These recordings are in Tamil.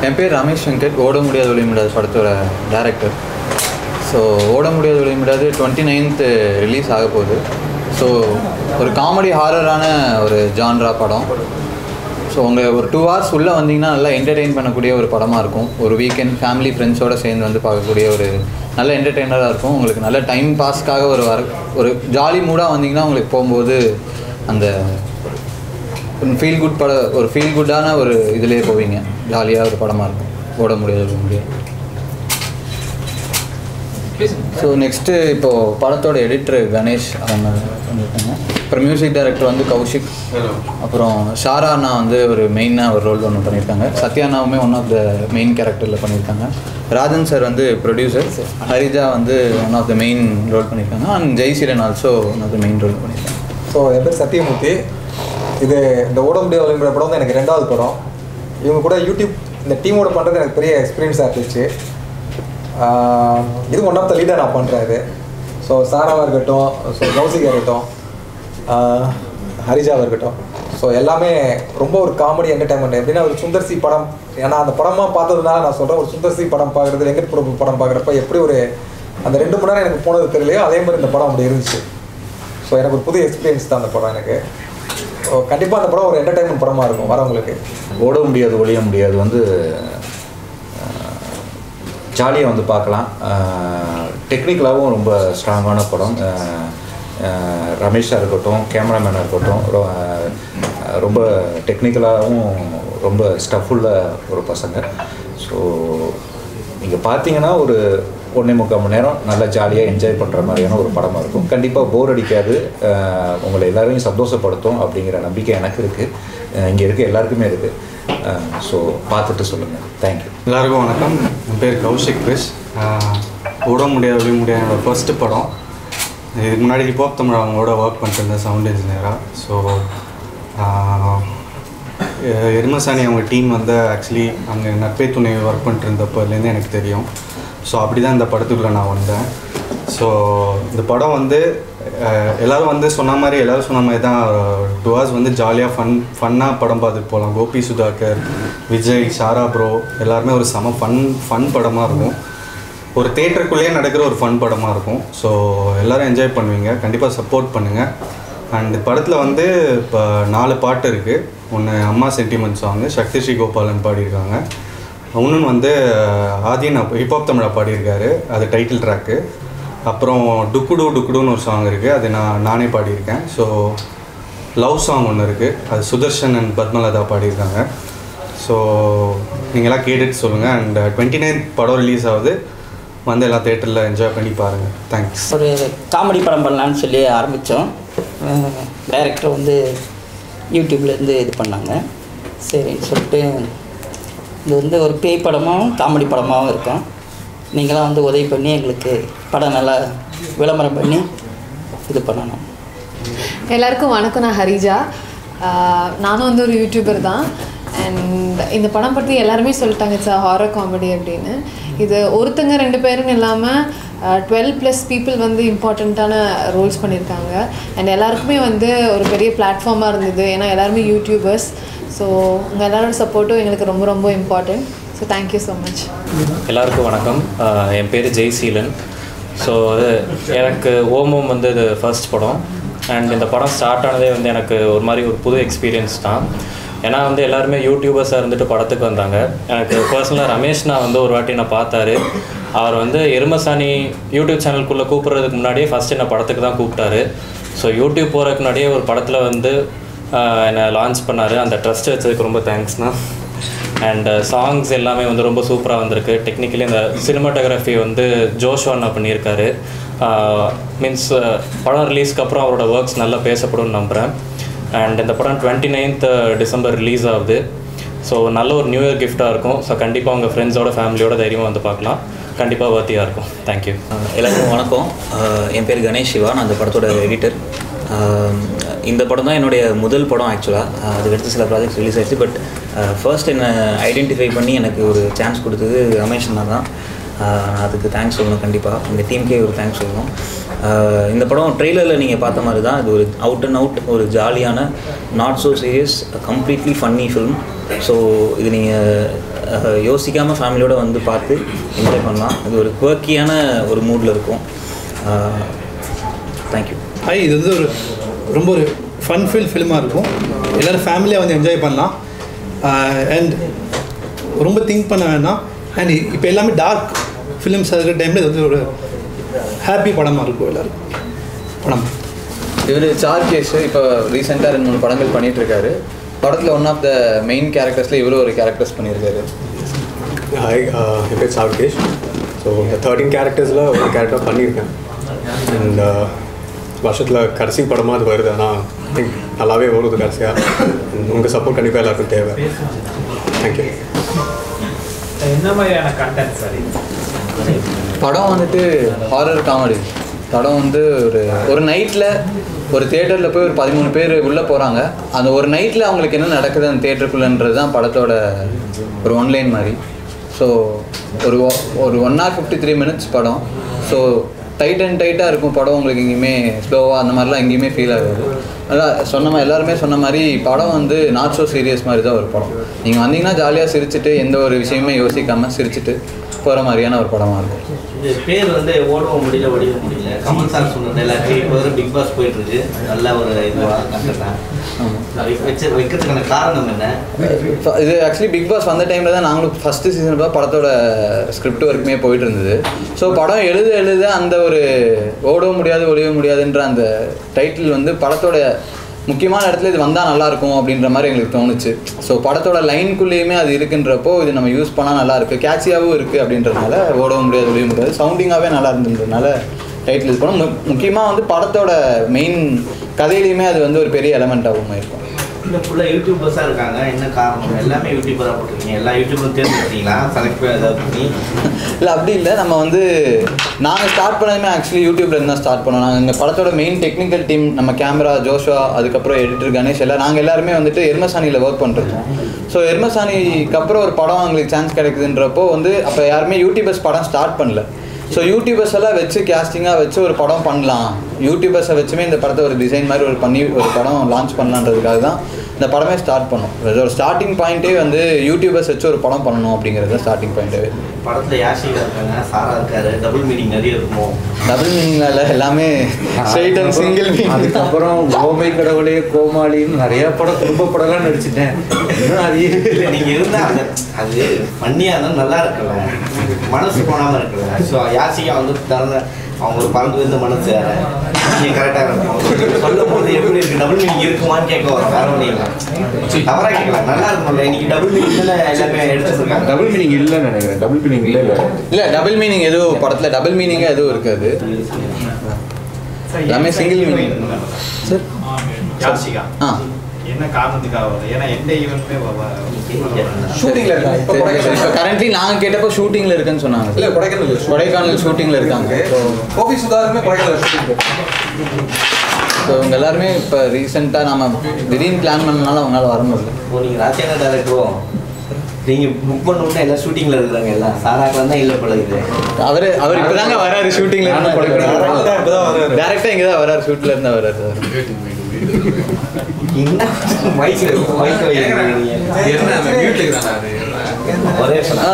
என் பேர் ரமேஷ் வெங்கட் ஓட முடியாத ஒளிய முடியாத படத்தோட டேரக்டர் ஸோ ஓட முடியாத ஒளிய முடியாது டுவெண்ட்டி நைன்த்து ரிலீஸ் ஆக போகுது ஸோ ஒரு காமெடி ஹாரரான ஒரு ஜான்ரா படம் ஸோ உங்கள் ஒரு டூ ஹவர்ஸ் உள்ளே வந்தீங்கன்னா நல்லா என்டர்டெயின் பண்ணக்கூடிய ஒரு படமாக இருக்கும் ஒரு வீக்கெண்ட் ஃபேமிலி ஃப்ரெண்ட்ஸோடு சேர்ந்து வந்து பார்க்கக்கூடிய ஒரு நல்ல என்டர்டெய்னராக இருக்கும் உங்களுக்கு நல்ல டைம் பாஸ்க்காக ஒரு வர ஒரு ஜாலி மூடாக வந்தீங்கன்னா உங்களுக்கு போகும்போது அந்த ஃபீல் குட் பட ஒரு ஃபீல் குட்டான ஒரு இதுலேயே போவீங்க ஜாலியாக ஒரு படமாக இருக்கும் ஓட முடியாது முடியாது ஸோ நெக்ஸ்ட்டு இப்போது படத்தோட எடிட்டர் கணேஷ் அவங்க பண்ணியிருக்காங்க அப்புறம் மியூசிக் டைரக்டர் வந்து கௌஷிக் அப்புறம் ஷாரா அண்ணா வந்து ஒரு மெயினாக ஒரு ரோல் ஒன்று பண்ணியிருக்காங்க சத்யா அண்ணாவுமே ஒன் ஆஃப் த மெயின் கேரக்டரில் பண்ணியிருக்காங்க ராஜன் சார் வந்து ப்ரொடியூசர் ஹரிஜா வந்து one of the main role பண்ணியிருக்காங்க and Jaiseelan also one of the main role பண்ணியிருக்காங்க ஸோ என் பேர் சத்தியமூர்த்தி இது இந்த ஓட முடியாத ஒளிமுறை படம் வந்து எனக்கு ரெண்டாவது படம் இவங்க கூட யூடியூப் இந்த டீமோட பண்ணுறது எனக்கு பெரிய எக்ஸ்பீரியன்ஸாக இருந்துச்சு ஆஹ் இது ஒன் ஆஃப் த லீடர் நான் பண்ணுறேன் இது ஸோ சாராவாக இருக்கட்டும் ஸோ கௌசிகா இருக்கட்டும் ஆஹ் ஹரிஜாவாக இருக்கட்டும் ஸோ எல்லாமே ரொம்ப ஒரு காமெடி என்டர்டைன்மெண்ட் எப்படின்னா ஒரு சுந்தர்சி படம் ஏன்னா அந்த படமாக பார்த்ததுனால நான் சொல்கிறேன் ஒரு சுந்தர்சி படம் பார்க்குறது வெங்கட் பிரபு படம் பார்க்குறப்ப எப்படி ஒரு அந்த ரெண்டு மணி நேரம் எனக்கு போனது தெரியலையோ அதே மாதிரி இந்த படம் அப்படி இருந்துச்சு ஸோ எனக்கு ஒரு புது எக்ஸ்பீரியன்ஸ் தான் அந்த படம் எனக்கு ஸோ கண்டிப்பாக அந்த படம் ஒரு என்டர்டைன்மெண்ட் படமாக இருக்கும் வரவங்களுக்கு ஓட முடியாது ஒழிய முடியாது வந்து ஜாலியாக வந்து பார்க்கலாம் டெக்னிக்கலாகவும் ரொம்ப ஸ்ட்ராங்கான படம் அஹ், அஹ், ரமேஷாக இருக்கட்டும் கேமராமேனாக இருக்கட்டும் ரொ- அஹ், ரொம்ப டெக்னிக்கலாகவும் ரொம்ப ஸ்டஃபுள்ள ஒரு பசங்க ஸோ நீங்கள் பார்த்தீங்கன்னா ஒரு ஒன்றே முக்கால் மணி நேரம் நல்லா ஜாலியாக என்ஜாய் பண்ணுற மாதிரியான ஒரு படமாக இருக்கும் கண்டிப்பாக போர் அடிக்காது அஹ், உங்களை எல்லாரையும் சந்தோஷப்படுத்தும் அப்படிங்கிற நம்பிக்கை எனக்கு இருக்குது இங்கே இருக்க எல்லாருக்குமே இருக்குது ஸோ பார்த்துட்டு சொல்லுங்கள் தேங்க்யூ எல்லாருக்கும் வணக்கம் என் பேர் கௌஷிக் கிரிஷ் ஆஹ் ஓட முடியாது ஒளி முடியாது என்னோட ஃபர்ஸ்ட்டு படம் இதுக்கு முன்னாடி ஹிப்ஹாப் தமிழ் அவங்களோட ஒர்க் பண்ணிட்டு இருந்தேன் சவுண்ட் இன்ஜினியராக ஸோ எருமசாணி அவங்க டீம் வந்து ஆக்சுவலி அங்கே நட்பே துணை ஒர்க் பண்ணிட்டு இருந்தப்போலேருந்து எனக்கு தெரியும் ஸோ அப்படி தான் இந்த படத்துக்குள்ளே நான் வந்தேன் ஸோ இந்த படம் வந்து அஹ், எல்லாரும் வந்து சொன்ன மாதிரி எல்லாரும் சொன்ன மாதிரி தான் டூ ஹவர்ஸ் வந்து ஜாலியாக ஃபன் ஃபன்னாக படம் பார்த்துட்டு போகலாம் கோபி சுதாகர் விஜய் ஷாரா ப்ரோ எல்லாருமே ஒரு செம ஃபன் ஃபன் படமாக இருக்கும் ஒரு தேட்டருக்குள்ளேயே நடக்கிற ஒரு ஃபன் படமாக இருக்கும் ஸோ எல்லோரும் என்ஜாய் பண்ணுவீங்க கண்டிப்பாக சப்போர்ட் பண்ணுங்கள் அண்ட் படத்தில் வந்து இப்போ நாலு பாட்டு இருக்குது ஒன்று அம்மா சென்டிமெண்ட் சாங்கு சக்தி ஸ்ரீ கோபாலன் பாடியிருக்காங்க இன்னொன்று வந்து ஆதியன் ஹிப்ஹாப் தமிழா பாடியிருக்காரு அது டைட்டில் ட்ராக்கு அப்புறம் டுக்குடு டுக்குடுன்னு ஒரு சாங் இருக்குது அது நான் நானே பாடியிருக்கேன் ஸோ லவ் சாங் ஒன்று இருக்குது அது சுதர்ஷன் அண்ட் பத்மலதா பாடியிருக்காங்க ஸோ நீங்களாம் கேட்டுட்டு சொல்லுங்கள் அண்ட் டுவெண்ட்டி நைன் படம் ரிலீஸ் ஆகுது வந்து எல்லாம் தேட்டரில் என்ஜாய் பண்ணி பாருங்கள் தேங்க்ஸ் ஒரு காமெடி படம் பண்ணலான்னு சொல்லி ஆரம்பித்தோம் டைரக்டர் வந்து யூடியூப்லேருந்து இது பண்ணாங்க சரின்னு சொல்லிட்டு இது வந்து ஒரு பேய் படமாகவும் காமெடி படமாகவும் இருக்கும் நீங்களாம் வந்து உதவி பண்ணி எங்களுக்கு படம் நல்லா விளம்பரம் பண்ணி இது பண்ணணும் எல்லாருக்கும் வணக்கம் நான் ஹரிஜா ஆஹ் நானும் வந்து ஒரு யூடியூபர் தான் அண்ட் இந்த படம் பற்றி எல்லாருமே சொல்லிட்டாங்க இட்ஸ் ஹாரர் காமெடி அப்படின்னு இது ஒருத்தங்க ரெண்டு பேருன்னு இல்லாமல் டுவெல் ப்ளஸ் பீப்புள் வந்து இம்பார்ட்டண்ட்டான ரோல்ஸ் பண்ணியிருக்காங்க அண்ட் எல்லாருக்குமே வந்து ஒரு பெரிய பிளாட்ஃபார்மாக இருந்தது ஏன்னா எல்லாருமே யூடியூபர்ஸ் ஸோ உங்கள் எல்லாரோட சப்போர்ட்டும் எங்களுக்கு ரொம்ப ரொம்ப important so thank you so much எல்லாருக்கும் வணக்கம் ஆஹ் என் பேர் ஜெய்சீலன் ஸோ அது எனக்கு ஓமம் வந்து இது ஃபர்ஸ்ட் படம் அண்ட் இந்த படம் ஸ்டார்ட் ஆனதே வந்து எனக்கு ஒரு மாதிரி ஒரு புது எக்ஸ்பீரியன்ஸ் தான் ஏன்னா வந்து எல்லாருமே யூடியூபர்ஸாக இருந்துட்டு படத்துக்கு வந்தாங்க எனக்கு பர்சனலாக ரமேஷ்னா வந்து ஒரு வாட்டி நான் பார்த்தாரு அவர் வந்து எருமசாணி யூடியூப் சேனலுக்குள்ளே கூப்பிட்றதுக்கு முன்னாடியே ஃபஸ்ட் என்ன படத்துக்கு தான் கூப்பிட்டாரு ஸோ யூடியூப் போகிறதுக்கு முன்னாடியே ஒரு படத்தில் வந்து ஆஹ் என்னை லான்ச் பண்ணார் அந்த ட்ரஸ்ட் வச்சதுக்கு ரொம்ப தேங்க்ஸ்ண்ணா அண்ட் சாங்ஸ் எல்லாமே வந்து ரொம்ப சூப்பராக வந்திருக்கு டெக்னிக்கலி இந்த சினிமாட்டோகிராஃபி வந்து ஜோஷ்வானா பண்ணியிருக்காரு மீன்ஸ் படம் ரிலீஸ்க்கு அப்புறம் அவரோட ஒர்க்ஸ் நல்லா பேசப்படும்னு நம்புகிறேன் அண்ட் இந்த படம் டுவெண்ட்டி நைன்த் டிசம்பர் ரிலீஸ் ஆகுது ஸோ நல்ல ஒரு நியூ இயர் கிஃப்டாக இருக்கும் ஸோ கண்டிப்பாக உங்கள் ஃப்ரெண்ட்ஸோட ஃபேமிலியோட தைரியமாக வந்து பார்க்கலாம் கண்டிப்பாக வர்த்தியாக இருக்கும் தேங்க்யூ எல்லாருக்கும் வணக்கம் ஆஹ் என் பேர் கணேஷ் சிவா நான் அந்த படத்தோட எடிட்டர் இந்த படம் தான் என்னுடைய முதல் படம் ஆக்சுவலாக அதுக்கடுத்து சில ப்ராஜெக்ட்ஸ் ரிலீஸ் ஆயிடுச்சு பட் ஃபர்ஸ்ட் என்னை ஐடென்டிஃபை பண்ணி எனக்கு ஒரு சான்ஸ் கொடுத்தது ரமேஷ் அண்ணா தான் ஆஹ் நான் அதுக்கு தேங்க்ஸ் சொல்லணும் கண்டிப்பாக இந்த டீமுக்கே ஒரு தேங்க்ஸ் சொல்லணும் ஆஹ் இந்த படம் ட்ரெய்லரில் நீங்கள் பார்த்த மாதிரி தான் இது ஒரு அவுட் அண்ட் அவுட் ஒரு ஜாலியான not so serious completely funny film so இது நீங்கள் யோசிக்காமல் ஃபேமிலியோட வந்து பார்த்து என்ஜாய் பண்ணலாம் இது ஒரு குவர்க்கியான ஒரு மூடில் இருக்கும் தேங்க்யூ ஹாய் இது வந்து ஒரு ரொம்ப ஒரு ஃபன் ஃபில் ஃபிலிமாக இருக்கும் எல்லோரும் ஃபேமிலியாக வந்து என்ஜாய் பண்ணலாம் அண்ட் ரொம்ப திங்க் பண்ண வேணாம் அண்ட் இப்போ எல்லாமே டார்க் ஃபிலிம்ஸ் இருக்கிற டைமில் இது வந்து ஒரு ஹாப்பி படமாக இருக்கும் எல்லாருக்கும் படம் இவர் சார்கேஷ் இப்போ ரீசெண்டாக ரெண்டு மூணு படங்கள் பண்ணிட்டு இருக்காரு படத்தில் ஒன் ஆஃப் த மெயின் கேரக்டர்ஸில் இவரும் ஒரு கேரக்டர்ஸ் பண்ணியிருக்காரு ஹாய் என் பேர் சாவ்கேஷ் ஸோ இந்த தேர்ட்டீன் கேரக்டர்ஸில் ஒரு கேரக்டர் பண்ணியிருக்கேன் அண்ட் வருஷத்தில் கடைசி படமாக அது வருது ஆனால் திங்க் நல்லாவே வருது கடைசியாக உங்கள் சப்போர்ட் கண்டிப்பாக எல்லாருக்கும் தேவை தேங்க்யூ என்ன மாதிரியான கண்டென்ட் சார் படம் வந்துட்டு ஹாரர் காமெடி படம் வந்து ஒரு ஒரு நைட்டில் ஒரு தேட்டரில் போய் ஒரு பதிமூணு பேர் உள்ளே போகிறாங்க அந்த ஒரு நைட்டில் அவங்களுக்கு என்ன நடக்குது அந்த தேட்டருக்குள்ளன்றது தான் படத்தோட ஒரு ஒன்லைன் மாதிரி ஸோ ஒரு o- ஒரு one hour fifty three minutes படம் ஸோ டைட் அண்ட் டைட்டாக இருக்கும் படம் உங்களுக்கு எங்கேயுமே ஸ்லோவாக அந்த மாதிரிலாம் எங்கேயுமே ஃபீல் ஆகாது அதான் சொன்ன மாதிரி எல்லாருமே சொன்ன மாதிரி படம் வந்து நாட் ஸோ சீரியஸ் மாதிரி தான் ஒரு படம் நீங்கள் வந்தீங்கன்னா ஜாலியாக சிரிச்சிட்டு எந்த ஒரு விஷயமே யோசிக்காமல் சிரிச்சிட்டு போகிற மாதிரியான ஒரு படமாக இருக்கும் இது பேர் வந்து ஓடவும் முடியல ஒடிய முடியல கமல் சார் சொன்னது எல்லாத்தையும் இப்போ வரை பிக் பாஸ் போயிட்டு இருக்கு நல்ல ஒரு இதுவாக கண்டுட்டேன் வச்சு வைக்கிறதுக்கான காரணம் என்ன இப்ப இது ஆக்சுவலி பிக் பாஸ் வந்த டைமில் தான் நாங்களும் ஃபஸ்ட்டு சீசன் தான் படத்தோட ஸ்கிரிப்ட் ஒர்க்குமே போயிட்டு இருந்தது ஸோ படம் எழுத எழுத அந்த ஒரு ஓடவும் முடியாது ஒளிய முடியாதுன்ற அந்த டைட்டில் வந்து படத்தோட முக்கியமான இடத்துல இது வந்தால் நல்லா இருக்கும் அப்படின்ற மாதிரி எங்களுக்கு தோணுச்சு ஸோ படத்தோட லைனுக்குள்ளேயுமே அது இருக்குன்றப்போ இது நம்ம யூஸ் பண்ணால் நல்லா இருக்கு கேட்சியாகவும் இருக்குது அப்படின்றதுனால ஓடவும் முடியாது ஒளிய முடியாது சவுண்டிங்காகவே நல்லா இருந்ததுனால டைட்டில் இது பண்ணோம் மு- முக்கியமாக வந்து படத்தோட மெயின் கதையிலையுமே அது வந்து ஒரு பெரிய எலமெண்ட்டாகவும் இருக்கும் இல்லை ஃபுல்லாக யூடியூபர்ஸாக இருக்காங்க என்ன காரணம் எல்லாமே யூடியூபராக போட்டிருக்கீங்க எல்லா யூடியூபரும் தேர்ந்தெடுத்தீங்களா செலக்ட் பண்ணி அதை பண்ணி இல்லை அப்படி இல்லை நம்ம வந்து நாங்கள் ஸ்டார்ட் பண்ணதுமே ஆக்சுவலி யூடியூப்ல இருந்து தான் ஸ்டார்ட் பண்ணோம் நாங்கள் இந்த படத்தோட மெயின் டெக்னிக்கல் டீம் நம்ம கேமரா ஜோஷுவா அதுக்கப்புறம் எடிட்டர் கணேஷ் எல்லாம் நாங்கள் எல்லாருமே வந்துட்டு எர்மசானியில் ஒர்க் பண்ணிருக்கோம் ஸோ எர்மசானிக்கு அப்புறம் ஒரு படம் அவங்களுக்கு சான்ஸ் கிடைக்குதுன்றப்போ வந்து அப்போ யாருமே யூடியூபர்ஸ் படம் ஸ்டார்ட் பண்ணல ஸோ யூடியூபர்ஸ் எல்லாம் வச்சு கேஸ்டிங்காக வச்சு ஒரு படம் பண்ணலாம் யூடியூபர்ஸை வச்சுமே இந்த படத்தை ஒரு டிசைன் மாதிரி ஒரு பண்ணி ஒரு படம் லான்ச் பண்ணலான்றதுக்காக தான் இந்த படமே ஸ்டார்ட் பண்ணோம் இது ஒரு ஸ்டார்டிங் பாயிண்ட்டே வந்து யூடியூபர்ஸ் வச்சு ஒரு படம் பண்ணணும் அப்படிங்கிறது தான் ஸ்டார்டிங் பாயிண்ட்டே படத்தில் யாஷிகா இருக்காங்க சாரா இருக்காரு டபுள் மீனிங் நிறைய இருக்குமோ டபுள் மீனிங்ல எல்லாமே ஸ்ட்ரைட் அண்ட் சிங்கிள் மீனிங் அதுக்கப்புறம் கோமை கடவுளே கோமாளின்னு நிறைய படம் குடும்ப படம்லாம் நடிச்சிட்டேன் இன்னும் அது இல்லை நீங்கள் இருந்தால் அந்த அது பண்ணியாக இருந்தால் நல்லா இருக்குல்ல மனசு போனாமல் இருக்குல்ல ஸோ யாசிகா வந்து திறந்த அவங்களுக்கு பறந்து இருந்த மனசு நீங்கள் கரெக்டாக இருக்கும் சொல்லும் போது எப்படி இருக்கு டபுள் மீனிங் இருக்குமான்னு கேட்க வரும் வேற ஒன்றும் இல்லை தவறாக கேட்கலாம் நல்லா இருக்கும்ல இன்னைக்கு டபுள் மீனிங் எல்லாமே எடுத்துருக்காங்க டபுள் மீனிங் இல்லைன்னு நினைக்கிறேன் டபுள் மீனிங் இல்லை இல்லை இல்லை டபுள் மீனிங் எதுவும் படத்தில் டபுள் மீனிங்காக எதுவும் இருக்காது எல்லாமே சிங்கிள் மீனிங் சார் யாஷிகா ஆ என்ன காரணத்துக்காக வருது ஏன்னா எந்த ஈவெண்ட்டுமே ஷூட்டிங்கில் இருக்காங்க இப்போ கொடைக்கானல் இப்போ கரண்ட்லி நாங்கள் கேட்டப்போ ஷூட்டிங்கில் இருக்குன்னு சொன்னாங்க இல்லை கொடைக்கானல் கொடைக்கானல் ஷூட்டிங்கில் இருக்காங்க கோபி சுதாருமே கொடைக்கானல் ஷூட்டிங் ஸோ இவங்க எல்லாருமே இப்போ ரீசெண்டாக நம்ம திடீர்னு பிளான் பண்ணனால அவங்களால வர முடியல இப்போ நீங்கள் ராசியான டேரக்டரும் நீங்கள் புக் பண்ணணும்னா எல்லாம் ஷூட்டிங்கில் இருக்கிறாங்க எல்லாம் சாராக்கெலாம் தான் இல்லை பழகுது அவர் அவர் இப்போ தாங்க வராரு ஷூட்டிங்கில் இருந்து டேரெக்டாக இங்கே தான் வராரு ஷூட்டில் இருந்தால் வராரு என்ன மைக்கில் மைக்கில் ஒரே ஆ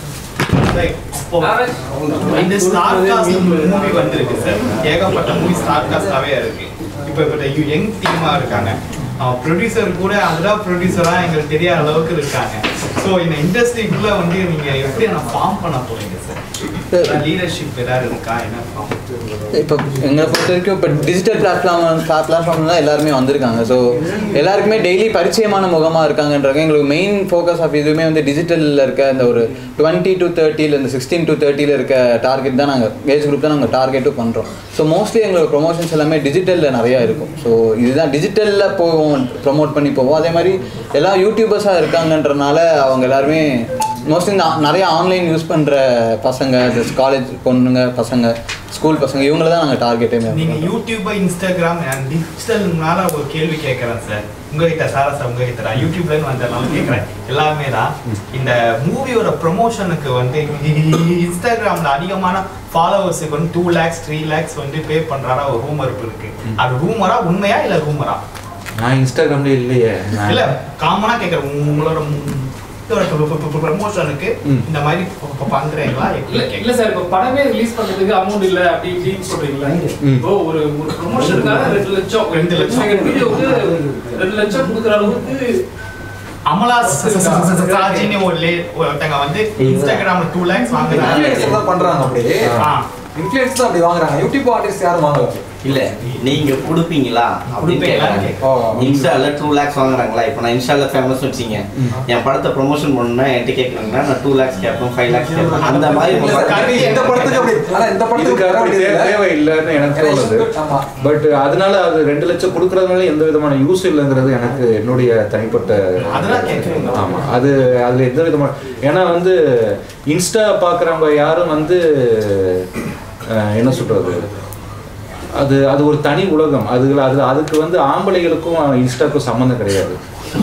இந்த ஸ்டார் காஸ்ட் மூவி வந்திருக்கு சார் ஏகப்பட்ட மூவி ஸ்டார் காஸ்டாவே இருக்கு இப்போ இப்போ யங் டீமா இருக்காங்க ப்ரொடியூசர் கூட அதுதான் ப்ரொடியூசரா எங்களுக்கு தெரியாத அளவுக்கு இருக்காங்க ஸோ இந்த இண்டஸ்ட்ரிக்குள்ள வந்து நீங்க எப்படி நான் ஃபார்ம் பண்ண போறீங்க சார் லீடர்ஷிப் ஏதாவது இருக்கா என்ன ஃபார்ம் இப்போ எங்களை பொறுத்த வரைக்கும் இப்போ டிஜிட்டல் பிளாட்ஃபார்ம் பிளாட்ஃபார்ம் தான் எல்லாருமே வந்திருக்காங்க ஸோ எல்லாருக்குமே டெய்லி பரிச்சயமான முகமாக இருக்காங்கன்றாங்க எங்களுக்கு மெயின் ஃபோக்கஸ் ஆஃப் இதுவுமே வந்து டிஜிட்டலில் இருக்க இந்த ஒரு டுவெண்ட்டி டு தேர்ட்டியில் இந்த சிக்ஸ்டீன் டு தேர்ட்டியில் இருக்க டார்கெட் தான் நாங்கள் ஏஜ் குரூப் தான் நாங்கள் டார்கெட்டும் பண்ணுறோம் ஸோ மோஸ்ட்லி எங்களோட ப்ரொமோஷன்ஸ் எல்லாமே டிஜிட்டலில் நிறையா இருக்கும் ஸோ இதுதான் டிஜிட்டலில் போவோம் ப்ரொமோட் பண்ணி போவோம் அதே மாதிரி எல்லா யூடியூபர்ஸாக இருக்காங்கன்றனால அவங்க எல்லாருமே மோஸ்ட்லி இந்த நிறைய ஆன்லைன் யூஸ் பண்ணுற பசங்க காலேஜ் பொண்ணுங்க பசங்க ஸ்கூல் பசங்க இவங்கள தான் நாங்கள் டார்கெட்டே நீங்க யூடியூப் இன்ஸ்டாகிராம் அண்ட் டிஜிட்டல்னால ஒரு கேள்வி கேட்கறேன் சார் உங்ககிட்ட சாரா சார் உங்ககிட்ட நான் யூடியூப்ல இருந்து வந்ததுனால கேட்கறேன் எல்லாமே தான் இந்த மூவியோட ப்ரொமோஷனுக்கு வந்து இன்ஸ்டாகிராம்ல அதிகமான ஃபாலோவர்ஸுக்கு வந்து டூ லேக்ஸ் த்ரீ லேக்ஸ் வந்து பே பண்றாரா ஒரு ரூமர் இருக்கு அது ரூமரா உண்மையா இல்ல ரூமரா நான் இன்ஸ்டாகிராம்ல இல்லையே நான் இல்ல காமனா கேக்குறேன் உங்களோட ப்ரமோஷனுக்கு இந்த மாதிரி ப- ப- பண்றீங்களா இல்ல இல்ல சார் இப்போ படமே ரிலீஸ் பண்றதுக்கு அமௌண்ட் இல்ல அப்படி இப்படின்னு சொல்றீங்களா இப்போ ஒரு ஒரு ப்ரொமோஷனுக்காக ரெண்டு லட்சம் ரெண்டு லட்சம். வீடியோக்கு ரெண்டு லட்சம் கொடுக்குற அளவுக்கு அமலா சாஜின்னு ஒரு லே- ஒருத்தங்க வந்து இன்ஸ்டாகிராம்ல டூ லேக்ஸ் இன்ஃப்ளூயன்ஸ் தான் பண்றாங்க அப்படி இன்ஃப்ளூயன்ஸ் தான் அப்படி வாங்குறாங்க யூடியூப் ஆர்டிஸ்ட் யாரும் வாங்கல இல்ல நீங்க கொடுப்பீங்களா அப்படின்னு கொடுப்பீங்களான்னு கேட்கறாங்க இன்ஸ்டால டூ லேக்ஸ் வாங்குறாங்களா இப்போ நான் இன்ஸ்டால ஃபேமஸ் வச்சீங்க என் படத்தை ப்ரொமோஷன் பண்ணணும்னா என்கிட்ட கேட்குறீங்கன்னா நான் டூ லேக்ஸ் கேட்பேன் ஃபைவ் லேக்ஸ் கேட்பேன் அந்த மாதிரி இல்ல சார், கரெக்ட். இந்த படத்துக்கு அப்படி ஆனா இந்த படத்துக்கு இதுக்கு வர அப்படி முடியல. தே- தேவை இல்லைன்னு எனக்கு தோணுது ஆமா பட் அதனால அது ரெண்டு லட்சம் கொடுக்கறதுனால எந்த விதமான யூஸ் இல்லைங்கிறது எனக்கு என்னுடைய தனிப்பட்ட அதெல்லாம் கேட்குறீங்க ஆமா அது அதுல எந்த விதமான ஏன்னா வந்து இன்ஸ்டா பாக்குறவங்க யாரும் வந்து அஹ், என்ன சொல்றது அது அது ஒரு தனி உலகம் அது அது அதுக்கு வந்து ஆம்பளைகளுக்கும் இன்ஸ்டாக்கும் சம்மந்தம் கிடையாது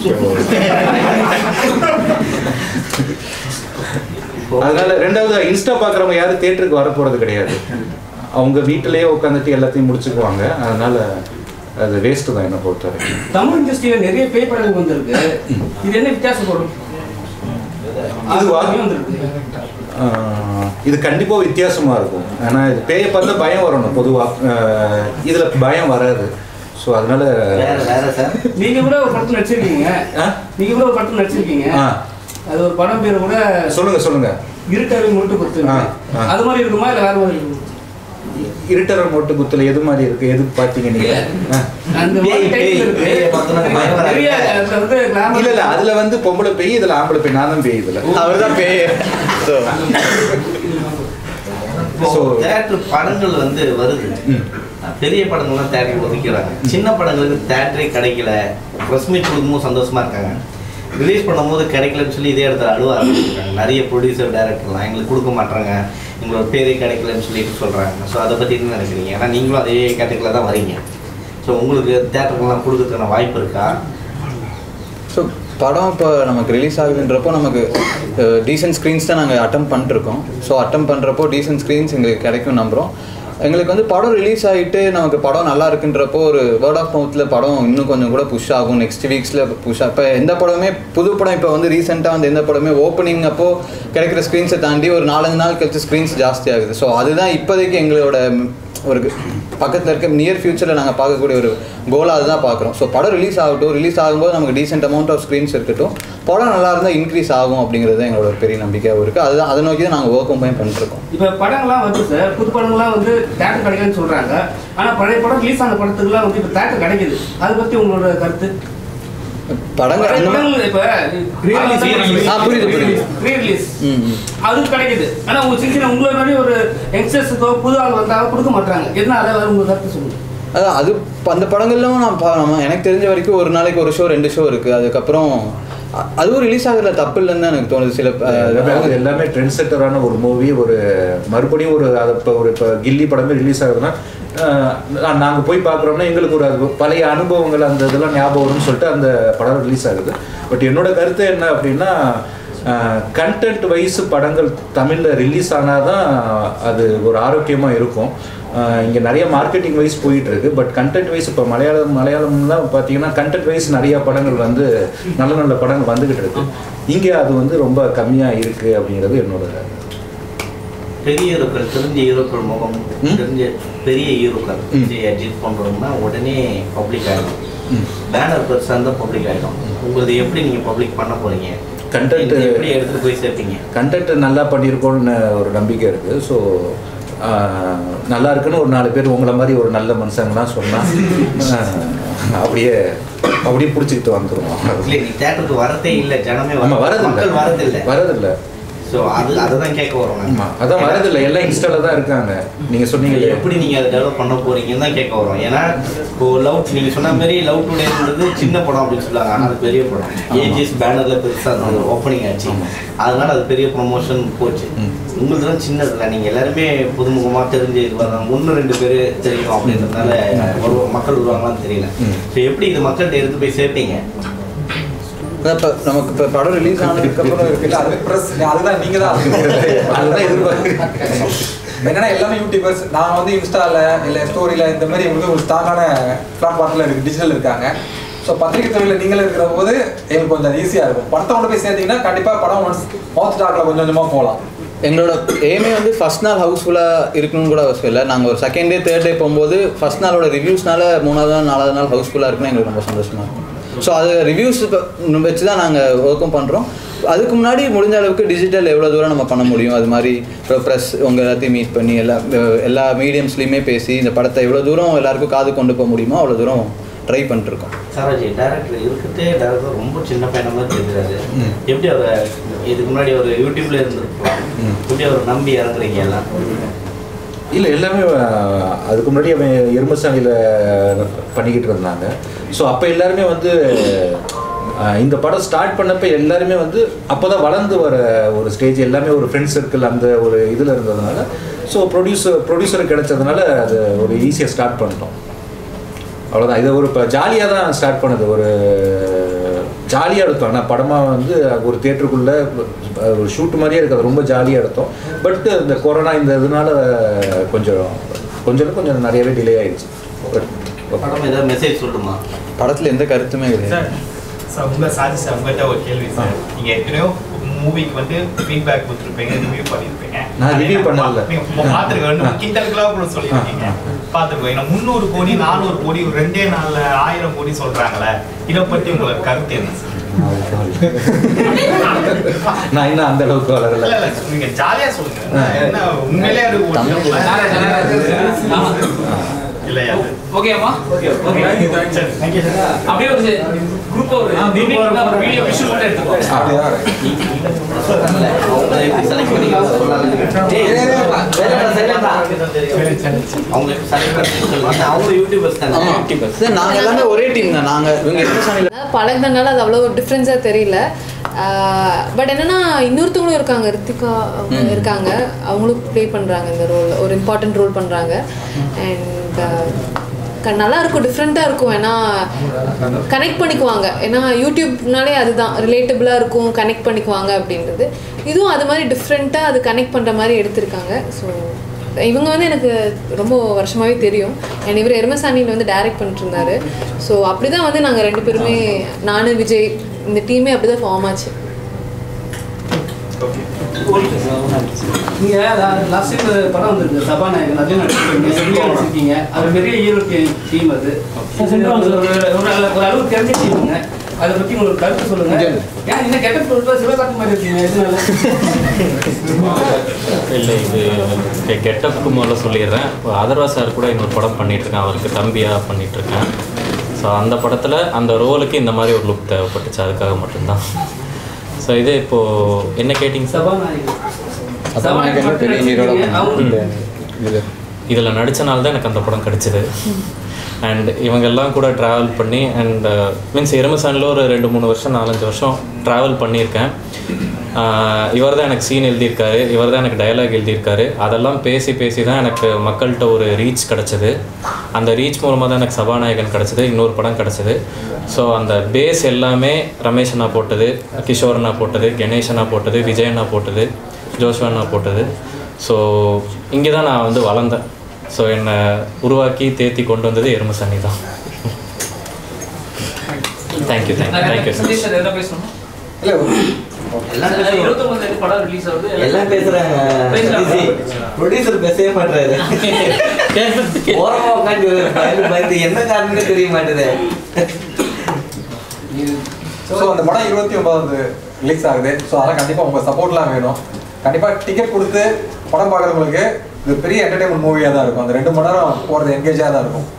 அதனால ரெண்டாவது இன்ஸ்டா பாக்குறவங்க யாரும் தியேட்டருக்கு வர போறது கிடையாது அவங்க வீட்டிலேயே உட்காந்துட்டு எல்லாத்தையும் முடிச்சுக்குவாங்க அதனால அது வேஸ்ட் தான் என்ன பொறுத்த வரைக்கும் தமிழ் இண்டஸ்ட்ரியில நிறைய பேய் படங்கள் வந்திருக்கு இது என்ன வித்தியாசப்படும் இதுவா? அது வந்திருக்கு ஆஹ் இது கண்டிப்பா வித்தியாசமா இருக்கும் ஏன்னா இது பேயை பார்த்தா பயம் வரணும் பொதுவா ஆஹ் இதுல பயம் வராது ஸோ அதனால வேற வேற சார் நீங்க கூட ஒரு படத்துல நடிச்சிருக்கீங்க நீங்க கூட ஒரு படத்துல நடிச்சிருக்கீங்க ஆ. அது ஒரு படம் பேர் கூட சொல்லுங்க சொல்லுங்க இருட்டவை முட்டு கொடுத்து ஆ, ஆ. அது மாதிரி இருக்குமா இல்ல வேற மாதிரி இருக்குமா இருட்டர மொட்டு குத்துல எது மாதிரி இருக்கு எது பாத்தீங்க நீங்க ஆ. அந்த மாதிரி டைட்டில் இருக்கு நிறைய அதுல வந்து glamour- இல்ல இல்ல அதுல வந்து பொம்பளை பேய் இதுல ஆம்பளை பேய் நான் தான் பேய் இதுல அவர்தான் பேய் இப்போ தேட்டர் படங்கள் வந்து வருது பெரிய படங்கள்லாம் தேட்டருக்கு ஒதுக்கிறாங்க சின்ன படங்களுக்கு தேட்டரே கிடைக்கல ப்ரெஸ் மீட் கொடுக்கும்போது சந்தோஷமா இருக்காங்க ரிலீஸ் பண்ணும்போது கிடைக்கலன்னு சொல்லி இதே இடத்துல அழுவ ஆரம்பிச்சிருக்காங்க நிறைய ப்ரொடியூசர் டேரக்டர்லாம் எங்களுக்கு கொடுக்க மாட்டாங்க எங்களோட பேரே கிடைக்கலன்னு சொல்லிட்டு சொல்கிறாங்க ஸோ அதை பற்றி என்ன நினைக்கிறீங்க ஏன்னா நீங்களும் அதே கேட்டகரியில் தான் வரீங்க ஸோ உங்களுக்கு தேட்டருக்கெல்லாம் கொடுக்கறதுக்கான வாய்ப்பு இருக்கா ஸோ படம் இப்போ நமக்கு ரிலீஸ் ஆகுதுன்றப்போ நமக்கு டீசென்ட் ஸ்க்ரீன்ஸ் தான் நாங்கள் அட்டம் பண்ணிருக்கோம் ஸோ அட்டம் பண்ணுறப்போ டீசென்ட் ஸ்க்ரீன்ஸ் எங்களுக்கு கிடைக்கும் நம்புகிறோம் எங்களுக்கு வந்து படம் ரிலீஸ் ஆகிட்டு நமக்கு படம் நல்லா இருக்குன்றப்போ ஒரு வேர்ட் ஆஃப் மவுத்தில் படம் இன்னும் கொஞ்சம் கூட புஷ் ஆகும் நெக்ஸ்ட் வீக்ஸில் புஷ் இப்போ எந்த படமே புது படம் இப்போ வந்து ரீசெண்டாக வந்து எந்த படமே ஓப்பனிங் அப்போ கிடைக்கிற ஸ்க்ரீன்ஸை தாண்டி ஒரு நாலஞ்சு நாள் கழிச்சு ஸ்க்ரீன்ஸ் ஜாஸ்தி ஆகுது ஸோ அதுதான் இப்போதைக்கு எங்களோட ஒரு பக்கத்தில் இருக்க நியர் ஃபியூச்சரில் நாங்கள் பார்க்கக்கூடிய ஒரு கோலாக அதுதான் பார்க்குறோம் ஸோ படம் ரிலீஸ் ஆகட்டும் ரிலீஸ் ஆகும்போது நமக்கு டீசென்ட் அமௌண்ட் ஆஃப் ஸ்க்ரீன்ஸ் இருக்கட்டும் படம் நல்லா இருந்தால் இன்க்ரீஸ் ஆகும் அப்படிங்கிறது தான் எங்களோட ஒரு பெரிய நம்பிக்கையாகவும் இருக்குது அதுதான் அதை நோக்கி தான் நாங்கள் ஒர்க்கும் போய் பண்ணிட்டுருக்கோம் இப்ப படங்கள்லாம் வந்து சார் புது படங்கள்லாம் வந்து தேட்டர் கிடைக்கலன்னு சொல்றாங்க ஆனா பழைய படம் ரிலீஸ் ஆன படத்துக்குலாம் வந்து இப்ப தேட்டர் கிடைக்குது அதை பத்தி உங்களோட கருத்து படங்கள் பழைய அந்த மாதிரி- படங்கள் இப்ப ஆ, புரியுது, புரியுது. ரீ ரிலீஸ் ம் ம். அது கிடைக்குது ஆனா உங்க சின்ன சின்ன உங்களை மாதிரி ஒரு யங்ஸ்டர்ஸுக்கோ புது ஆள் வந்தாலும் கொடுக்க மாட்டாங்க எதனால அது உங்க கருத்து சொல்லுங்க அதான் அது இப்ப அந்த படங்கள்லாம் நான் பா- நம்ம எனக்கு தெரிஞ்ச வரைக்கும் ஒரு நாளைக்கு ஒரு ஷோ ரெண்டு ஷோ இருக்குது அதுக்கப்புறம் அ- அதுவும் ரிலீஸ் ஆகுறதுல தப்பு இல்லைன்னு தான் எனக்கு தோணுது சில எல்லாமே அஹ், அது எல்லாமே ட்ரெண்ட் செட்டரான ஒரு மூவி ஒரு மறுபடியும் ஒரு அது இப்போ ஒரு இப்போ கில்லி படமே ரிலீஸ் ஆகுதுன்னா நாங்கள் போய் பார்க்குறோம்னா எங்களுக்கு ஒரு அது பழைய அனுபவங்கள் அந்த இதெல்லாம் ஞாபகம் வரும்னு சொல்லிட்டு அந்த படம் ரிலீஸ் ஆகுது பட் என்னோட கருத்து என்ன அப்படின்னா கண்டென்ட் வைஸ் படங்கள் தமிழில் ரிலீஸ் ஆனால் தான் அது ஒரு ஆரோக்கியமாக இருக்கும் இங்கே நிறைய மார்க்கெட்டிங் வைஸ் போயிட்டு இருக்கு பட் கண்டென்ட் வைஸ் இப்போ மலையாளம் மலையாளம்லாம் பார்த்தீங்கன்னா கண்டென்ட் வைஸ் நிறைய படங்கள் வந்து நல்ல நல்ல படங்கள் வந்துகிட்டு இருக்கு இங்கே அது வந்து ரொம்ப கம்மியாக இருக்கு அப்படிங்கிறது என்னோட பெரிய ஹீரோக்கள் தெரிஞ்ச ஹீரோக்கள் முகம் தெரிஞ்ச பெரிய ஹீரோக்கள் விஜய் அஜித் போன்றவங்கன்னா உடனே பப்ளிக் ஆகிடும் பேனர் பெருசாக இருந்தால் பப்ளிக் ஆகிடும் உங்களது எப்படி நீங்கள் பப்ளிக் பண்ண போறீங்க கண்டென்ட் இது எப்படி எடுத்துட்டு போய் சேர்ப்பீங்க கண்டென்ட் நல்லா பண்ணியிருக்கோம்னு ஒரு நம்பிக்கை இருக்கு ஸோ நல்லா இருக்குன்னு ஒரு நாலு பேர் உங்களை மாதிரி ஒரு நல்ல மனுஷங்கலாம் சொன்னால் அப்படியே அப்படியே பிடிச்சிக்கிட்டு வந்துருவோம் இல்லை நீ தேட்டருக்கு வரதே இல்லை ஜனமே ஆமா வரதில்லை மக்கள் வரதில்லை வரதில்லை ஸோ அது அதை தான் கேட்க வரோம் ஆமா அதான் வரதில்லை எல்லாம் இன்ஸ்டால தான் இருக்காங்க நீங்க சொன்னீங்க இல்லையா? எப்படி நீங்க அதை டெவலப் பண்ண போறீங்கன்னு தான் கேட்க வரோம் ஏன்னா இப்போ லவ் நீங்க சொன்ன மாதிரி லவ் டுடேன்றது சின்ன படம் அப்படின்னு சொல்லுவாங்க ஆனா அது பெரிய படம் ஏஜிஎஸ் பேனர்ல பெருசா இருந்தது ஓப்பனிங் ஆச்சு அதனால அது பெரிய ப்ரொமோஷன் போச்சு உங்களுக்கு தான் சின்னதுல நீங்க எல்லாருமே புதுமுகமா தெரிஞ்சு இது வர்றாங்க ஒன்று ரெண்டு பேர் தெரியும் அப்படின்றதுனால வருவ- மக்கள் வருவாங்களான்னு தெரியல ஸோ எப்படி இது மக்கள்கிட்ட எடுத்து போய் சேர்ப்பீங்க அதான் இப்ப நமக்கு இப்போ படம் ரிலீஸ் ஆனதுக்கப்புறம் இல்ல அது ப்ரெஸ் அதுதான் நீங்க தான் அதுதான் எதிர்பார்க்குறேன் என்னன்னா எல்லாமே யூடியூபர்ஸ் நான் வந்து இன்ஸ்டால இல்ல ஸ்டோரியில இந்த மாதிரி உங்களுக்கு ஒரு ஸ்ட்ராங்கான பிளாட்ஃபார்ம்ல இருக்கு டிஜிட்டல் இருக்காங்க ஸோ பத்திரிகை துறையில் நீங்களே இருக்கிற போது எங்களுக்கு கொஞ்சம் ஈஸியாக இருக்கும் படத்தை கொண்டு போய் சேர்த்தீங்கன்னா கண்டிப்பாக படம் ஒன்ஸ் மவுத் டாக்கில் கொஞ்சம் கொஞ்சமாக போகலாம் எங்களோட எய்மே வந்து ஃபஸ்ட் நாள் ஹவுஸ்ஃபுல்லாக இருக்கணும்னு கூட அவசியம் இல்லை நாங்கள் ஒரு செகண்ட் டே தேர்ட் டே போகும்போது ஃபஸ்ட் நாளோட ரிவ்யூஸ்னால மூணாவது நாள் நாலாவது நாள் ஹவுஸ்ஃபுல்லாக இருக்குன்னு எங்களுக்கு ரொம்ப சந்தோஷமாக இருக்கும் ஸோ அது ரிவ்யூஸ் வச்சு தான் நாங்கள் ஒர்க்கும் பண்ணுறோம் அதுக்கு முன்னாடி முடிஞ்ச அளவுக்கு டிஜிட்டல் எவ்வளோ தூரம் நம்ம பண்ண முடியும் அது மாதிரி ப்ரெஸ் உங்கள் எல்லாத்தையும் மீட் பண்ணி எல்லா எல்லா மீடியம்ஸ்லையுமே பேசி இந்த படத்தை எவ்வளோ தூரம் எல்லாருக்கும் காது கொண்டு போக முடியுமோ அவ்வளோ தூரம் ட்ரை பண்ணிட்டுருக்கோம் சரோஜி டேரக்டர் இருக்கிறதே டேரக்டர் ரொம்ப சின்ன பையன மாதிரி தெரிஞ்சாரு எப்படி அவரை இதுக்கு முன்னாடி ஒரு யூடியூப்ல இருந்திருக்கலாம் எப்படி அவரை நம்பி இறங்குறீங்க எல்லாம் இல்லை எல்லாமே அஹ், அதுக்கு முன்னாடி அவன் எருமசாணியில் பண்ணிக்கிட்டு இருந்தாங்க ஸோ அப்போ எல்லாருமே வந்து அஹ், இந்த படம் ஸ்டார்ட் பண்ணப்ப எல்லாருமே வந்து அப்போ தான் வளர்ந்து வர ஒரு ஸ்டேஜ் எல்லாமே ஒரு ஃப்ரெண்ட்ஸ் சர்க்கிள் அந்த ஒரு இதில் இருந்ததுனால ஸோ ப்ரொடியூசர் ப்ரொடியூசர் கிடைச்சதுனால அது ஒரு ஈஸியாக ஸ்டார்ட் பண்ணிட்டோம் அவ்வளோதான் இது ஒரு இப்போ ஜாலியாக தான் ஸ்டார்ட் பண்ணது ஒரு ஜாலியாக எடுத்தோம் ஆனால் படமாக வந்து ஒரு தேட்டருக்குள்ளே ஒரு ஷூட் மாதிரியே இருக்காது ரொம்ப ஜாலியாக எடுத்தோம் பட் இந்த கொரோனா இந்த இதனால கொஞ்சம் கொஞ்சம் கொஞ்சம் நிறையவே டிலே ஆயிடுச்சு படம் ஏதாவது மெசேஜ் சொல்லுமா படத்தில் எந்த கருத்துமே கிடையாது சார் சார் உங்க சாஜி சார் உங்கள்கிட்ட ஒரு கேள்வி சார் நீங்க எத்தனையோ மூவிக்கு வந்து ஃபீட்பேக் கொடுத்துருப்பீங்க ரிவ்யூ பண்ணியிருப்பீங்க நான் review பண்ணல. நீங்க பார்த்துருக்க ரெண்டு கிண்டலுக்குலாம் கூட சொல்லியிருக்கீங்க பார்த்துருக்கோம் ஏன்னா முந்நூறு கோடி நானூறு கோடி ஒரு ரெண்டே நாள்ல ஆயிரம் கோடி சொல்றாங்களே இதை பத்தி உங்களுக்கு கருத்து என்ன சார் நான் இன்னும் அந்த அளவுக்கு வளரல இல்ல இல்ல நீங்க ஜாலியா சொல்லுங்க என்ன உண்மையிலே அது ஒரு இல்லையா ஓகேவா ஓகே ஓகே சரி தேங்க்யூ சார் அப்படியே ஒரு குரூப் ஒரு வீடியோ விஷுவல் மட்டும் எடுத்துக்கோ அவங்க எப்படி செலக்ட் பண்ணி அவங்க செலக்ட் பண்ணி அவங்க யூடியூபர்ஸ் தானே ஆமாம் சார் நாங்கள் எல்லாமே ஒரே டீம் தான் நாங்கள் இவங்க எருமசாணியில் பழகினதுனால அது அவ்வளோ டிஃப்ரென்ஸாக தெரியல பட் என்னன்னா இன்னொருத்தவங்களும் இருக்காங்க ரித்திகா அவங்க இருக்காங்க அவங்களும் ப்ளே பண்ணுறாங்க இந்த ரோல் ஒரு இம்பார்ட்டன்ட் ரோல் பண்ணுறாங்க அண்ட் நல்லா இருக்கும் டிஃப்ரெண்ட்டாக இருக்கும் ஏன்னா கனெக்ட் பண்ணிக்குவாங்க ஏன்னா யூடியூப்னாலே அதுதான் ரிலேட்டபிளாக இருக்கும் கனெக்ட் பண்ணிக்குவாங்க அப்படின்றது இதுவும் அது மாதிரி டிஃப்ரெண்ட்டாக அது கனெக்ட் பண்ணுற மாதிரி எடுத்திருக்காங்க ஸோ இவங்க வந்து எனக்கு ரொம்ப வருஷமாவே தெரியும் அண்ட் இவர் எருமசாணியில் வந்து டைரக்ட் பண்ணிட்டு இருந்தாரு ஸோ அப்படி தான் வந்து நாங்கள் ரெண்டு பேருமே நானு விஜய் இந்த டீமே அப்படி தான் ஃபார்ம் ஆச்சு நீங்க லாஸ்ட் டைம் படம் வந்திருக்கு சபாநாயகன் அதையும் நடிச்சிருக்கீங்க வெளியே நடிச்சிருக்கீங்க அது பெரிய ஹீரோ டீம் அது ஒரு ஒரு அளவு- ஒரு அளவு தெரிஞ்ச டீமுங்க அதை பத்தி உங்களுக்கு கருத்து சொல்லுங்க ஏன் இன்னும் கெட்ட பொருட்கள் சிவகார்த்தி மாதிரி இருக்கீங்க எதனால இல்லை இது கெட்டப்புக்கு முதல்ல சொல்லிடுறேன் அதர்வா சார் கூட இன்னொரு படம் பண்ணிகிட்ருக்கேன் அவருக்கு தம்பியாக பண்ணிகிட்ருக்கேன் ஸோ அந்த படத்தில் அந்த ரோலுக்கு இந்த மாதிரி ஒரு லுக் தேவைப்பட்டுச்சு அதுக்காக மட்டும்தான் ஸோ இது இப்போது என்ன கேட்டிங்க சபாநாயகன் சபாநாயகன் பெரிய ஹீரோட இதில் நடித்தனால தான் எனக்கு அந்த படம் கிடச்சிது அண்ட் இவங்கெல்லாம் கூட ட்ராவல் பண்ணி அண்ட் மீன்ஸ் எருமசானில் ஒரு ரெண்டு மூணு வருஷம் நாலஞ்சு வருஷம் ட்ராவல் பண்ணியிருக்கேன் இவர் தான் எனக்கு சீன் எழுதியிருக்காரு இவர் தான் எனக்கு டயலாக் எழுதியிருக்காரு அதெல்லாம் பேசி பேசி தான் எனக்கு மக்கள்கிட்ட ஒரு ரீச் கிடச்சிது அந்த ரீச் மூலமாக தான் எனக்கு சபாநாயகன் கிடச்சிது இன்னொரு படம் கிடச்சிது ஸோ அந்த பேஸ் எல்லாமே ரமேஷ் அண்ணா போட்டது கிஷோர் அண்ணா போட்டது கணேஷ் அண்ணா போட்டது விஜய் அண்ணா போட்டது ஜோஷ்வா அண்ணா போட்டது ஸோ இங்கே தான் நான் வந்து வளர்ந்தேன் ஸோ என்னை உருவாக்கி தேத்தி கொண்டு வந்தது எருமை சனி தான் thank you thank you thank you Sathish sir என்ன பேசணும் எல்லாம் பேசுறாங்க. இருபத்தொம்பது தேதி படம் ரிலீஸ் ஆகுது எல்லாம் பேசுறாங்க ப்ரொடியூசர் பேசவே மாட்டாரு ஓரமா உட்காந்து பயந்து பயந்து என்ன காரணம்னு தெரிய மாட்டேது ஸோ அந்த படம் இருபத்தி ஒன்பதாவது ரிலீஸ் ஆகுது ஸோ அதெல்லாம் கண்டிப்பாக உங்கள் சப்போர்ட்லாம் வேணும் கண்டிப்பாக டிக்கெட் கொடுத்து படம் பார்க்குறவங்களுக்கு இது பெரிய என்டர்டைன்மெண்ட் மூவியாக தான் இருக்கும் அந்த ரெண்டு மணி நேரம் போகிறது என்கேஜாக தான் இருக்கும்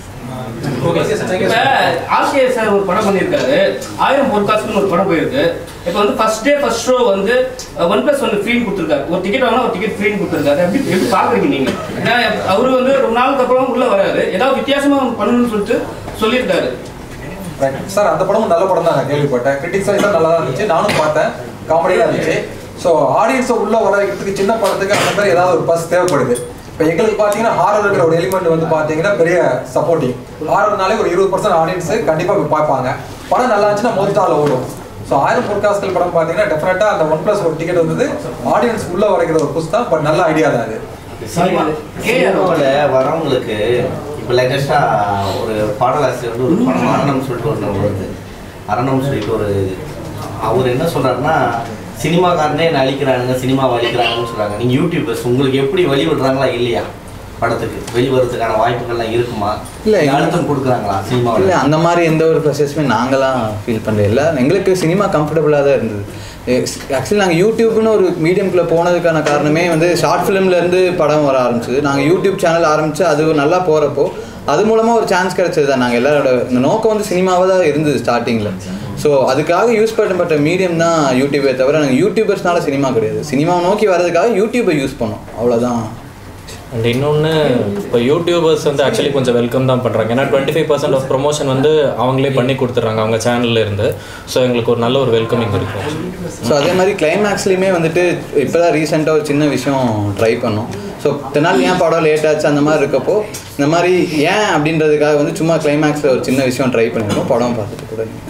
இப்ப ஆசிரியர் சார் ஒரு படம் பண்ணியிருக்காரு ஆயிரம் பொற்காசுன்னு ஒரு படம் போயிருக்கு இப்போ வந்து ஃபர்ஸ்ட் டே ஃபர்ஸ்ட் ஷோ வந்து ஒன் பிளஸ் ஒன் ஃப்ரீ கொடுத்துருக்காரு ஒரு டிக்கெட் வாங்கினா ஒரு டிக்கெட் ஃப்ரீ கொடுத்துருக்காரு எப்படி எப்படி பார்க்குறீங்க நீங்க ஏன்னா அவரு வந்து ரொம்ப நாளுக்கு அப்புறம் உள்ள வராரு ஏதாவது வித்தியாசமா பண்ணணும்னு சொல்லிட்டு சொல்லியிருக்காரு ரைட் சார் அந்த படமும் நல்ல படம் தான் நான் கேள்விப்பட்டேன் கிரிட்டிக்ஸ் வைஸாக நல்லா தான் இருந்துச்சு நானும் பார்த்தேன் காமெடியாக இருந்துச்சு ஸோ ஆடியன்ஸை உள்ள வர வைக்கிறதுக்கு சின்ன படத்துக்கு அந்த மாதிரி ஏதாவது ஒரு பஸ் தேவைப்படுது இப்போ எங்களுக்கு பார்த்தீங்கன்னா ஹாரர்ங்கிற ஒரு எலிமெண்ட் வந்து பார்த்தீங்கன்னா பெரிய சப்போர்ட்டிங் ஹாரர்னாலே ஒரு இருபது பர்சன்ட் ஆடியன்ஸ் கண்டிப்பாக போய் பார்ப்பாங்க படம் நல்லா இருந்துச்சுன்னா முதல் நாள் ஓடும் ஸோ ஆயிரம் பொற்காசுகள் படம் பார்த்தீங்கன்னா டெஃபினட்டாக அந்த ஒன் ப்ளஸ் ஒரு டிக்கெட் வந்தது ஆடியன்ஸ் உள்ள வரைக்கிற ஒரு புஸ் தான் பட் நல்ல ஐடியா தான் அது சினிமாவில் வரவங்களுக்கு இப்போ லேட்டஸ்ட்டாக ஒரு பாடலாசிரியர் வந்து ஒரு படம் அரணம் சொல்லிட்டு ஒன்று வருது அரணம் சொல்லிட்டு ஒரு அவர் என்ன சொல்கிறாருன்னா சினிமாக்காரனே என்ன அழிக்கிறானுங்க சினிமாவை அழிக்கிறாங்கன்னு சொல்கிறாங்க நீங்கள் யூடியூபர்ஸ் உங்களுக்கு எப்படி வழி விடுறாங்களா இல்லையா படத்துக்கு வெளிவரதுக்கான வாய்ப்புகள்லாம் இருக்குமா இல்ல, இல்லை அழுத்தம் கொடுக்குறாங்களா சினிமாவில் இல்லை அந்த மாதிரி எந்த ஒரு ப்ரொசஸுமே நாங்களாம் ஃபீல் பண்ணல இல்லை எங்களுக்கு சினிமா கம்ஃபர்டபுளாக தான் இருந்தது ஆக்சுவலி நாங்கள் யூடியூப்னு ஒரு மீடியம்குள்ளே போனதுக்கான காரணமே வந்து ஷார்ட் ஃபிலிம்லேருந்து படம் வர ஆரம்பிச்சது நாங்கள் யூடியூப் சேனல் ஆரம்பித்து அது நல்லா போகிறப்போ அது மூலமாக ஒரு சான்ஸ் கிடைச்சது தான் நாங்கள் எல்லாரோட எங்கள் நோக்கம் வந்து சினிமாவாக தான் இருந்தது ஸ்டார்டிங்கில் ஸோ அதுக்காக யூஸ் பண்ணப்பட்ட மீடியம் தான் யூடியூபே தவிர நாங்கள் யூடியூபர்ஸ்னால சினிமா கிடையாது சினிமாவை நோக்கி வர்றதுக்காக யூடியூபை யூஸ் பண்ணோம் அவ்வளோதான் அண்ட் இன்னொன்று இப்போ யூடியூபர்ஸ் வந்து ஆக்சுவலி கொஞ்சம் வெல்கம் தான் பண்ணுறாங்க ஏன்னா twenty five percent off promotion வந்து அவங்களே பண்ணி கொடுத்துட்றாங்க அவங்க சேனல்ல இருந்து ஸோ எங்களுக்கு ஒரு நல்ல ஒரு வெல்கமிங் இருக்கும் ஸோ அதே மாதிரி கிளைமேக்ஸ்லேயுமே வந்துட்டு இப்போ தான் ரீசெண்டாக ஒரு சின்ன விஷயம் ட்ரை பண்ணோம் ஸோ நாள் ஏன் படம் லேட் ஆச்சு அந்த மாதிரி இருக்கப்போ இந்த மாதிரி ஏன் அப்படின்றதுக்காக வந்து சும்மா கிளைமேக்ஸில் ஒரு சின்ன விஷயம் ட்ரை பண்ணியிருக்கோம் படம் பார்த்துட்டு கூட